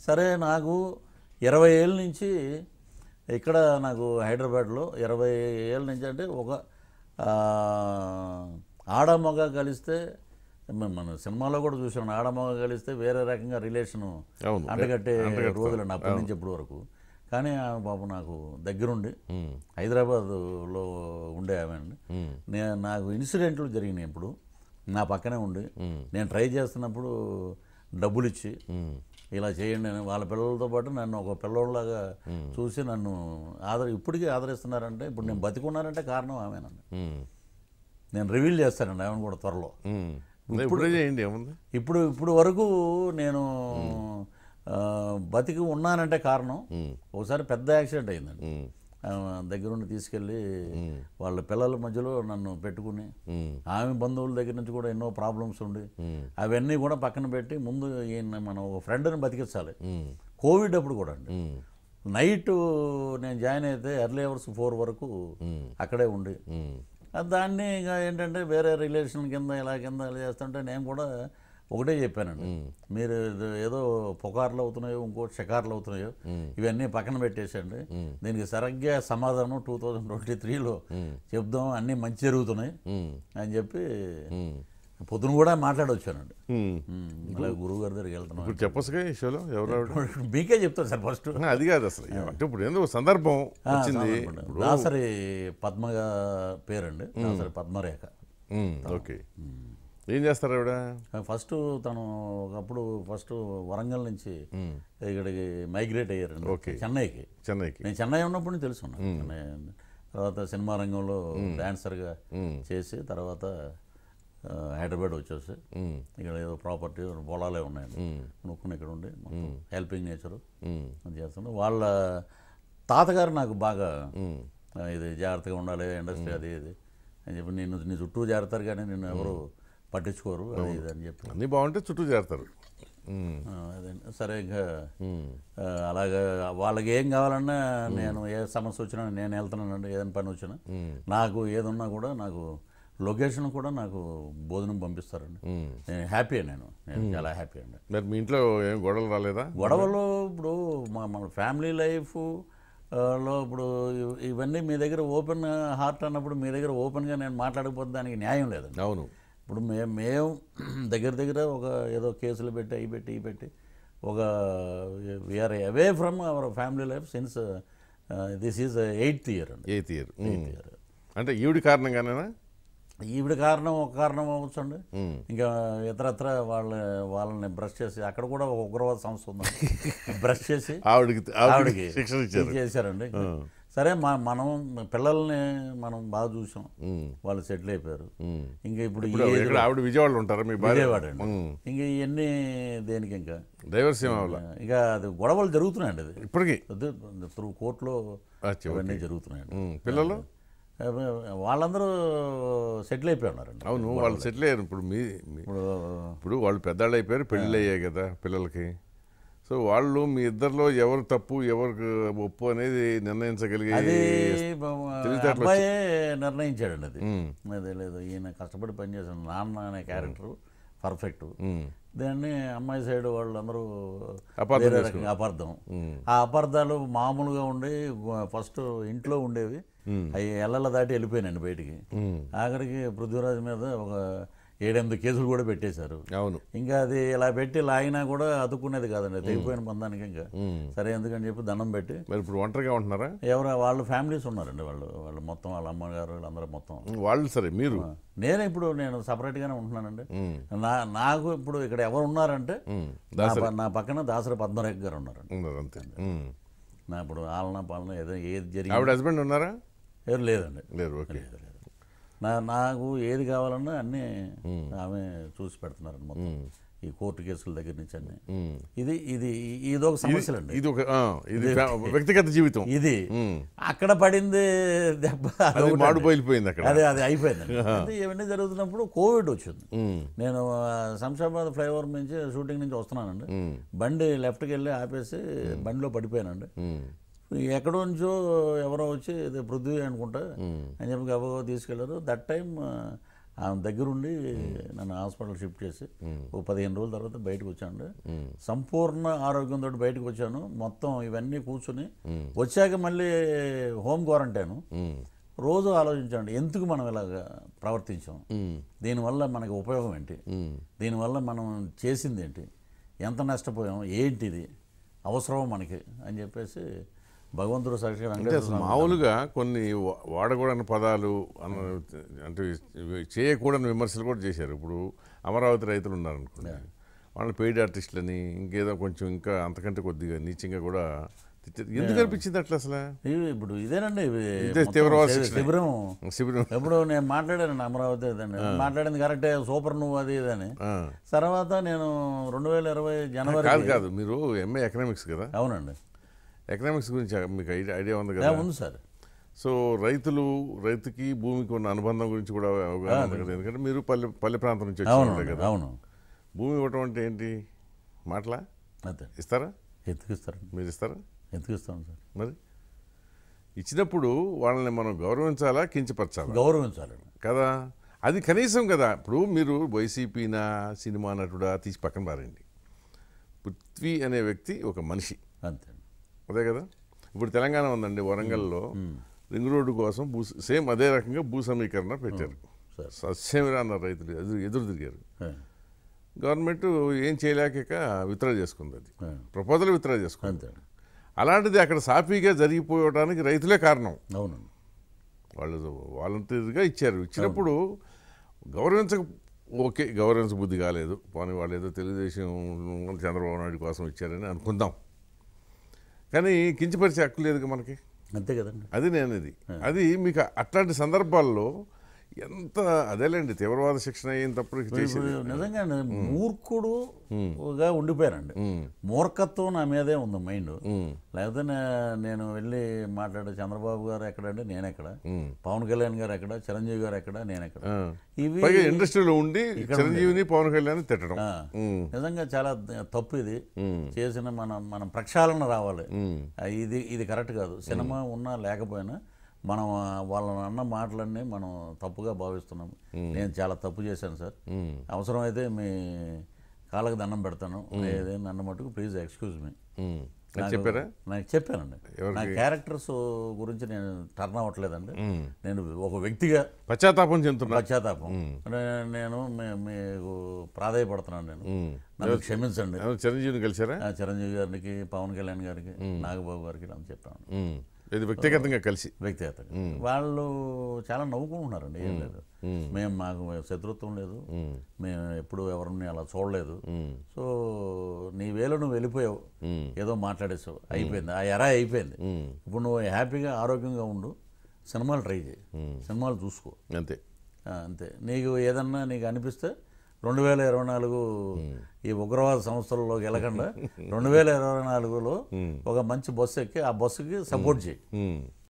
సరే నాకు ఇరవై ఏళ్ళ నుంచి ఇక్కడ నాకు హైదరాబాద్లో ఇరవై ఏళ్ళ నుంచి అంటే ఒక ఆ, ఆడ మగ కలిస్తే మన- మన సినిమాలో కూడా చూసాం ఆడ మగ కలిస్తే వేరే రకంగా రిలేషను అవును. అంటగట్టే అంటగడతారు. రోజులు అప్పటి నుంచి ఇప్పటి వరకు కానీ ఆమె పాపం నాకు దగ్గరుండి ఉమ్, హైదరాబాద్లో ఉండే ఆమె అండి ఉమ్, నేను నాకు ఇన్సిడెంట్లు జరిగినాయి ఇప్పుడు నా పక్కనే ఉండి నేను ట్రై చేస్తున్నప్పుడు డబ్బులు ఇచ్చి ఉమ్, ఇలా చేయండి అని వాళ్ళ పిల్లలతో పాటు నన్ను ఒక పిల్లోళ్ళలాగా చూసి నన్ను ఆదర ఇప్పటికీ ఆదరిస్తున్నారంటే ఇప్పుడు నేను బతికున్నానంటే కారణం ఆమెనండి ఉమ్, నేను రివీల్ చేస్తానండి ఆమెను కూడా త్వరలో ఉమ్. ఇప్పుడే చేయండి ఏముంది ఇప్పుడు ఇప్పుడు వరకు నేను ఆ, బతికి ఉన్నానంటే కారణం ఒకసారి పెద్ద యాక్సిడెంట్ అయిందండి ఉమ్, ఆమె దగ్గరుండి తీసుకెళ్ళి వాళ్ళ పిల్లల మధ్యలో నన్ను పెట్టుకుని ఉమ్, ఆమె బంధువుల దగ్గర నుంచి కూడా ఎన్నో ప్రాబ్లమ్స్ ఉండి అవన్నీ కూడా పక్కన పెట్టి ముందు ఈయన మనం ఒక ఫ్రెండ్ని బతికించాలి ఉమ్, కోవిడ్ అప్పుడు కూడా అండి ఉమ్, నైట్ నేను జాయిన్ అయితే ఎర్లీ అవర్స్ ఫోర్ వరకు అక్కడే ఉండి ఉమ్, ఆ దాన్ని ఇంకా ఏంటంటే వేరే రిలేషన్ కింద ఇలా కింద ఇలా చేస్తుంటే నేను కూడా ఒకటే చెప్పానండి మీరు ఇది ఏదో పుకార్లు అవుతున్నాయో ఇంకోటి షికార్లు అవుతున్నాయో ఇవన్నీ పక్కన పెట్టేసండి దీనికి సరిగ్గా సమాధానం టూ థౌజండ్ ట్వంటీ త్రీలో చెప్దాం అన్నీ మంచి జరుగుతున్నాయి ఉమ్, అని చెప్పి ఉమ్, పొద్దున కూడా మాట్లాడొచ్చానండి ఉమ్. ఉమ్, ఇలా గురువు గారి దగ్గరికి వెళ్తున్నాం ఇప్పుడు చెప్పొచ్చుగా ఈ షోలో ఎవరు ఆవిడ? మీకే చెప్తాను సార్ ఫస్ట్ అది కాదు అసలు అంటే ఇప్పుడు ఏందో ఒక సందర్భం వచ్చింది ఇప్పుడు దాసరి పద్మగా పేరండి దాసరి పద్మరేఖ ఉమ్, ఓకే ఏం చేస్తారు ఆవిడ ఫస్ట్ తను ఒకప్పుడు ఫస్ట్ వరంగల్ నుంచి ఇక్కడికి మైగ్రేట్ అయ్యారండి ఓకే. చెన్నైకి చెన్నైకి నేను చెన్నై ఉన్నప్పుడు నుంచి తెలుసున్నా చెన్నై తర్వాత సినిమా రంగంలో డాన్సర్గా చేసి తర్వాత ఆ, హైదరాబాద్ వచ్చేసి ఉమ్, ఇక్కడ ఏదో ప్రాపర్టీ పొలాలే ఉన్నాయండి కొనుక్కుని ఇక్కడ ఉండి మొత్తం హెల్పింగ్ నేచరు ఉమ్, చేస్తున్నాను వాళ్ళ తాతగారు నాకు బాగా ఆ, ఇది జాగ్రత్తగా ఉండాలి ఇండస్ట్రీ అది ఇది అని చెప్పి నేను నీ చుట్టూ చేరతారు కానీ నిన్ను ఎవరు పట్టించుకోరు అది ఇది అని చెప్పి అన్నీ బాగుంటే చుట్టూ చేరతారు ఉమ్, ఆ, అదే సరే ఇంకా ఉమ్, ఆ, అలాగా వాళ్ళకి ఏం కావాలన్నా నేను ఏ సమస్య వచ్చినా నేను వెళ్తున్నానండి ఏదైనా పని వచ్చినా నాకు ఏదున్నా కూడా నాకు లొకేషన్ కూడా నాకు భోజనం పంపిస్తారండి ఉమ్. నేను హ్యాపీ నేను నేను చాలా హ్యాపీ అండి మరి మీ ఇంట్లో ఏం గొడవలు రాలేదా గొడవలు ఇప్పుడు మా మన ఫ్యామిలీ లైఫ్ ఆ, లో ఇప్పుడు ఇవ్- ఇవన్నీ మీ దగ్గర ఓపెన్ హార్ట్ అన్నప్పుడు మీ దగ్గర ఓపెన్గా నేను మాట్లాడకపోతే దానికి న్యాయం లేదండి అవును ఇప్పుడు మేము మేము దగ్గర దగ్గర ఒక ఏదో కేసులు పెట్టి అవి పెట్టి ఇవి పెట్టి ఒక we're away from our family life since this is eighth year అండి ఎయిత్ ఇయర్ అంటే ఈవిడి కారణంగానేనా ఈవిడ కారణం ఒక కారణం అవ్వచ్చండి ఇంకా ఇతరత్ర వాళ్ళ వాళ్ళని బ్రష్ చేసి అక్కడ కూడా ఒక ఉగ్రవాద సంస్థ ఉందండి బ్రష్ చేసి ఆవిడకి ఆవిడకి ఆవిడకి శిక్షణ ఇచ్చారు ఇది చేశారండి సరే మా మనం పిల్లల్ని మనం బాగా చూసాం వాళ్ళు సెటిల్ అయిపోయారు ఇంకా ఇప్పుడు ఈ ఇప్పుడు ఏజ్లో- ఇక్కడ ఆవిడ విజయవాడలో ఉంటారా మీ భార్య విజయవాడ అండి ఇంకా ఇవన్నీ దేనికి ఇంకా దైవర్సీమ వల్ల ఇక అది గొడవలు జరుగుతున్నాయండి అది ఇప్పటికీ త్రూ కోర్టులో అచ్చా, అవన్నీ జరుగుతున్నాయండి ఉమ్, పిల్లలు వాళ్ళందరూ సెటిల్ అయిపోయి ఉన్నారండి అవును వాళ్ళు సెటిల్ అయ్యారు ఇప్పుడు మీ మీ- ఇప్పుడు ఇప్పుడు వాళ్ళు పెద్దాళ్ళు అయిపోయారు పెళ్ళిళ్ళు అయ్యాయి కదా పిల్లలకి సో వాళ్ళు మీ ఇద్దరిలో ఎవరు తప్పు ఎవరికి ఒప్పు అనేది నిర్ణయించగలిగే అది తెలివితేటలు అబ్బాయే నిర్ణయించాడండి అది అదే లేదు ఈయన కష్టపడి పనిచేసాడు నాన్న అనే క్యారెక్టర్ పర్ఫెక్ట్ దాన్ని అమ్మాయి సైడ్ వాళ్ళందరూ అపార్థం వేరే రకంగా అపార్థం ఆ అపార్థాలు మామూలుగా ఉండి ఫస్ట్ ఇంట్లో ఉండేవి అవి ఎల్లల దాటి వెళ్ళిపోయినాయండి బయటికి ఆఖరికి పృథ్వీరాజ్ మీద ఒక ఏడెనిమిది కేసులు కూడా పెట్టేశారు అవును ఇంకా అది ఇలా పెట్టి లాగినా కూడా అతుక్కునేది కాదండి తెగిపోయిన బంధానికి ఇంకా సరే ఎందుకని చెప్పి దండం పెట్టి మరి ఇప్పుడు ఒంటరిగా ఉంటున్నారా ఎవరు వాళ్ళ ఫ్యామిలీస్ ఉన్నారండి వాళ్ళు వాళ్ళు మొత్తం వాళ్ళ అమ్మగారు వీళ్ళందరూ మొత్తం వాళ్ళు సరే మీరు నేను ఇప్పుడు నేను సపరేట్గానే ఉంటున్నానండి నా నాకు ఇప్పుడు ఇక్కడ ఎవరు ఉన్నారంటే ఉమ్, నా ప- నా పక్కన దాసరి పద్మరేఖ గారు ఉన్నారండి ఉన్నారు అంతే ఉమ్. నా ఇప్పుడు ఆలన పాలన ఏదో ఏది జరిగి ఆవిడ హస్బెండ్ ఉన్నారా ఎవరు లేదండి లేరు ఓకే లేదు, లేదు. నా నాకు ఏది కావాలన్నా అన్నీ ఆమె చూసి పెడుతున్నారండి మొత్తం ఈ కోర్టు కేసుల దగ్గర నుంచి అన్ని ఉమ్. ఇది ఇది ఇదొక సమస్యలండి ఇది ఒక ఆ, ఇది ఫ్యా- వ్యక్తిగత జీవితం ఇది ఉమ్. అక్కడ పడింది దెబ్బ అది అదొకటండి. మాడిపోయిపోయింది అక్కడ అదే అది అయిపోయింది అయితే ఇవన్నీ జరుగుతున్నప్పుడు కోవిడ్ వచ్చింది ఉమ్. నేను ఆ, శంషాబాద్ ఫ్లైఓవర్ నుంచి షూటింగ్ నుంచి వస్తున్నానండి బండి లెఫ్ట్కి వెళ్ళి ఆపేసి బండిలో పడిపోయానండి ఉమ్. ఎక్కడో నుంచో ఎవరో వచ్చి ఇది పృథ్వీ అనుకుంటా అని చెప్పి గబగబా తీసుకెళ్లారు దట్ టైం ఆమె దగ్గరుండి నన్ను హాస్పిటల్ షిఫ్ట్ చేసి ఓ పదిహేను రోజుల తర్వాత బయటకు వచ్చాను సంపూర్ణ ఆరోగ్యంతో బయటకు వచ్చాను మొత్తం ఇవన్నీ కూర్చుని వచ్చాక మళ్ళీ హోమ్ క్వారంటైన్ ఉమ్, రోజు ఆలోచించండి ఎందుకు మనం ఇలాగ ప్రవర్తించాం ఉమ్, దీనివల్ల మనకి ఉపయోగం ఏంటి ఉమ్, దీనివల్ల మనం చేసింది ఏంటి ఎంత నష్టపోయాం ఏంటిది అవసరం మనకి అని చెప్పేసి భగవంతుడు సాక్షి అంటే వెంకటేశ్వర అసలు మామూలుగా కొన్ని వా- వాడకూడని పదాలు అన్న అంటే ఇవి చేయకూడని విమర్శలు కూడా చేశారు ఇప్పుడు అమరావతి రైతులు ఉన్నారనుకోండి వాళ్ళని పెయిడ్ ఆర్టిస్టులని ఇంకేదో కొంచెం ఇంకా అంతకంటే కొద్దిగా నీచంగా కూడా తిట్టారు. ఎందుకు అనిపించింది అట్లా అసలు ఇవి ఇప్పుడు ఇదేనండి ఇవి ఇదే మొత్తం తీవ్రవాద శి- శిక్షణ. శిబిరం శిబిరం ఎప్పుడు నేను మాట్లాడాను అమరావతి ఇదని మాట్లాడింది కరెక్టే సూపర్ నువ్వు అది ఇదని ఆ. తర్వాత నేను రెండు వేల ఇరవై జనవరి కాదు కాదు మీరు ఎంఏ ఎకనామిక్స్ కదా అవునండి ఎకనామిక్స్ గురించి మీకు ఐడియా ఐడియా ఉంది యా, కదా ఉంది సార్ సో రైతులు రైతుకి భూమికి ఉన్న అనుబంధం గురించి కూడా అవగాహన ఉంది కదా ఎందుకంటే మీరు పల్లె పల్లె ప్రాంతం నుంచి అవును వచ్చి కదా అవును భూమి ఇవ్వటం అంటే ఏంటి మాటలా అంతే ఇస్తారా ఎత్తుకిస్తారండి మీరు ఇస్తారా ఎత్తుకిస్తాను సార్ మరి ఇచ్చినప్పుడు వాళ్ళని మనం గౌరవించాలా కించపరచాలా గౌరవించాలండి కదా అది కనీసం కదా ఇప్పుడు మీరు వైసీపీనా సినిమా నటుడా తీసి పక్కన పారండి పృథ్వీ అనే వ్యక్తి ఒక మనిషి అంతే అదే కదా ఇప్పుడు తెలంగాణ ఉందండి వరంగల్లో రింగ్ రోడ్డు కోసం భూ సేమ్ అదే రకంగా భూ సమీకరణ పెట్టారు సార్ సస్యమిరా అన్నారు రైతులు ఎదురు ఎదురు తిరిగారు ఆ, గవర్నమెంట్ ఏం చేయలేక విత్డ్రా చేసుకుంది అది ఆ, ప్రపోజల్ విత్డ్రా చేసుకుంది అంతే అలాంటిది అక్కడ సాఫీగా జరిగిపోవడానికి రైతులే కారణం అవునండి వాళ్ళు వాలంటీర్గా ఇచ్చారు ఇచ్చినప్పుడు గౌరవించక ఓకే గౌరవించ బుద్ధి కాలేదు పోనీ వాళ్ళు ఏదో తెలుగుదేశం చంద్రబాబు నాయుడు కోసం ఇచ్చారని అనుకుందాం కానీ కించపరిచే హక్కు లేదు మనకి అంతే కదండి అది నేను ఇది అది మీకు అట్లాంటి సందర్భాల్లో ఎంత అదేలేండి తీవ్రవాద శిక్షణ అయిన తప్పుడు ఇప్పుడు చేసేది నిజంగా మూర్ఖుడుగా ఉండిపోయానండి ఉమ్, మూర్ఖత్వం నా మీదే ఉంది మైండ్ ఉమ్, లేకపోతే నే- నేను వెళ్ళి మాట్లాడే చంద్రబాబు గారు ఎక్కడంటే నేను ఎక్కడ ఉమ్. పవన్ కళ్యాణ్ గారు ఎక్కడ చిరంజీవి గారు ఎక్కడ నేను ఎక్కడ ఆ. ఇవి పైగా ఇండస్ట్రీలో ఉండి చిరంజీవిని పవన్ కళ్యాణ్ తిట్టడం ఆ, ఉమ్, నిజంగా చాలా ద- తప్పు ఇది ఉమ్, చేసిన మనం మనం ప్రక్షాళన రావాలి ఉమ్, ఆ, ఇది ఇది కరెక్ట్ కాదు సినిమా ఉన్నా లేకపోయినా మనం ఆ, వాళ్ళని అన్న మాటలన్నీ మనం తప్పుగా భావిస్తున్నాం నేను చాలా తప్పు చేశాను సార్ ఉమ్, అవసరమైతే మీ కాళ్ళకి దండం పెడతాను ఏదే నన్ను మటుకు ప్లీజ్ ఎక్స్క్యూజ్ మీ ఉమ్. అని చెప్పారా నాకు చెప్పానండి ఎవరికి? నా క్యారెక్టర్స్ గురించి నేను టర్న్ అవ్వట్లేదండి ఉమ్. నేను ఒక వ్యక్తిగా పశ్చాత్తాపం చెందుతున్నా పశ్చాత్తాపం అంటే నేను మీ- మీకు ప్రాధాయపడుతున్నాను నేను ఉమ్. నన్ను క్షమించండి ఎవరు చిరంజీవిని కలిసారా ఆ చిరంజీవి గారికి పవన్ కళ్యాణ్ గారికి నాగబాబు గారికి ఇలా చెప్పాను ఉమ్. ఇది వ్యక్తిగతంగా కలిసి వ్యక్తిగతంగా వాళ్ళు చాలా నవ్వుకుంటున్నారండి ఏం లేదు మేము మాకు శత్రుత్వం లేదు ఉమ్, మేము ఎప్పుడు ఎవరిని అలా చూడలేదు ఉమ్, సో నీ వేలో నువ్వు వెళ్ళిపోయావు ఉమ్, ఏదో మాట్లాడేసావు అయిపోయింది ఆ ఎరా అయిపోయింది ఉమ్. ఇప్పుడు నువ్వు హ్యాపీగా ఆరోగ్యంగా ఉండు సినిమాలు ట్రై చేయి సినిమాలు చూసుకో అంతే ఆ, అంతే నీకు ఏదన్నా నీకు అనిపిస్తే రెండు వేల ఇరవై నాలుగు ఈ ఉగ్రవాద సంస్థలలోకి వెళ్ళకుండా రెండు వేల ఇరవై నాలుగులో ఒక మంచి బస్సు ఎక్కి ఆ బస్సుకి సపోర్ట్ చేయి ఉమ్.